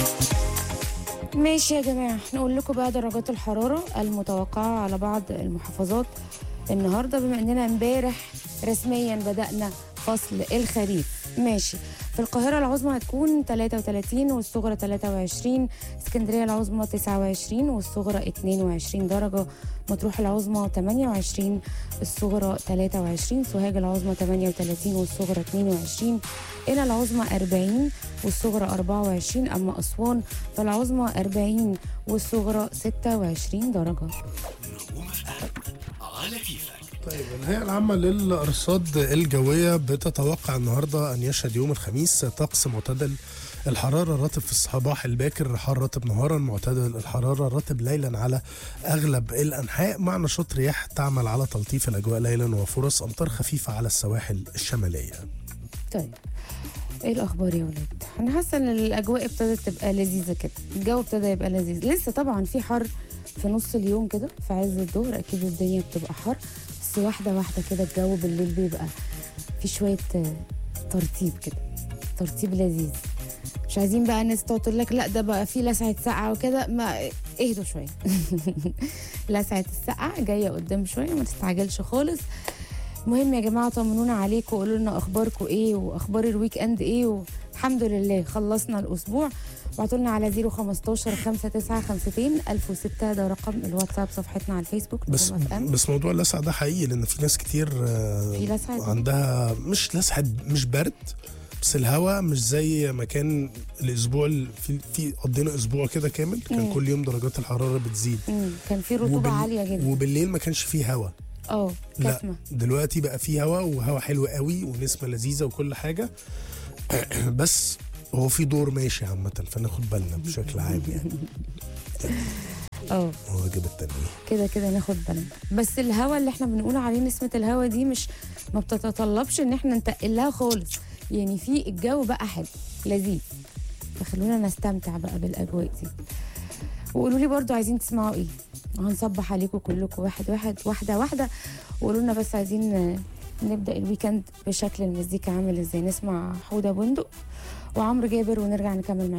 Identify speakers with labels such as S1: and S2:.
S1: ماشي يا جماعة نقول لكم بقى درجات الحرارة المتوقعة على بعض المحافظات النهاردة بما اننا امبارح رسميا بدأنا فصل الخريف ماشي في القاهرة العظمى هتكون 33 والصغرى 23 اسكندرية العظمى 29 والصغرى 22 درجة مطروح العظمى 28 الصغرى 23 سوهاج العظمى 38 والصغرى 22 قنا العظمى 40 والصغرى 24 أما أسوان فالعظمى 40 والصغرى 26 درجة
S2: نجوم اف على كيفك
S3: طيب الهيئة العامة للأرصاد الجوية بتتوقع النهاردة أن يشهد يوم الخميس طقس معتدل الحرارة رطب في الصباح الباكر حار رطب نهارا معتدل الحرارة رطب ليلا على أغلب الأنحاء مع نشاط رياح تعمل على تلطيف الأجواء ليلا وفرص أمطار خفيفة على السواحل الشمالية
S1: طيب ايه الاخبار يا ولاد انا حاسه ان الاجواء ابتدت تبقى لذيذه كده الجو ابتدى يبقى لذيذ لسه طبعا في حر في نص اليوم كده في عز الظهر اكيد الدنيا بتبقى حر بس واحده واحده كده الجو بالليل بيبقى في شويه آه، ترطيب كده ترطيب لذيذ مش عايزين بقى الناس تقعد تقول لك لا ده بقى في لسعه سقعه وكده ما اهدوا شويه لسعه السقعه جايه قدام شويه ما تستعجلش خالص المهم يا جماعه طمنونا عليكم وقولوا لنا اخباركم ايه واخبار الويك اند ايه والحمد لله خلصنا الاسبوع وابعتوا لنا على 015 5952 1006 ده رقم الواتساب صفحتنا على الفيسبوك
S3: بس
S1: نجوم FM.
S3: بس موضوع اللسعة ده حقيقي لأن في ناس كتير آه،
S1: في لسعة دي؟
S3: عندها مش لسعة مش برد بس الهواء مش زي ما كان الاسبوع ال- في في قضينا اسبوع كده كامل كان
S1: مم.
S3: كل يوم درجات الحراره بتزيد
S1: مم. كان في رطوبه
S3: وبال-
S1: عاليه جدا
S3: وبالليل ما كانش فيه هوا
S1: اه
S3: لا
S1: كتمه
S3: دلوقتي بقى فيه هوا وهوا حلو قوي ونسمه لذيذه وكل حاجه بس هو في دور ماشي عامه فناخد بالنا بشكل عام يعني
S1: اه
S3: هو واجب التنويه
S1: كده كده ناخد بالنا بس الهوا اللي احنا بنقول عليه نسمة الهوا دي مش ما بتتطلبش ان احنا ننتقل لها خالص يعني في الجو بقى حلو لذيذ فخلونا نستمتع بقى بالاجواء دي وقولوا لي برضو عايزين تسمعوا ايه هنصبح عليكم كلكم واحد واحد واحده واحده وقولوا لنا بس عايزين آه، نبدا الويكند بشكل المزيكا عامل ازاي نسمع حوده بندق وعمرو جابر ونرجع نكمل معاكم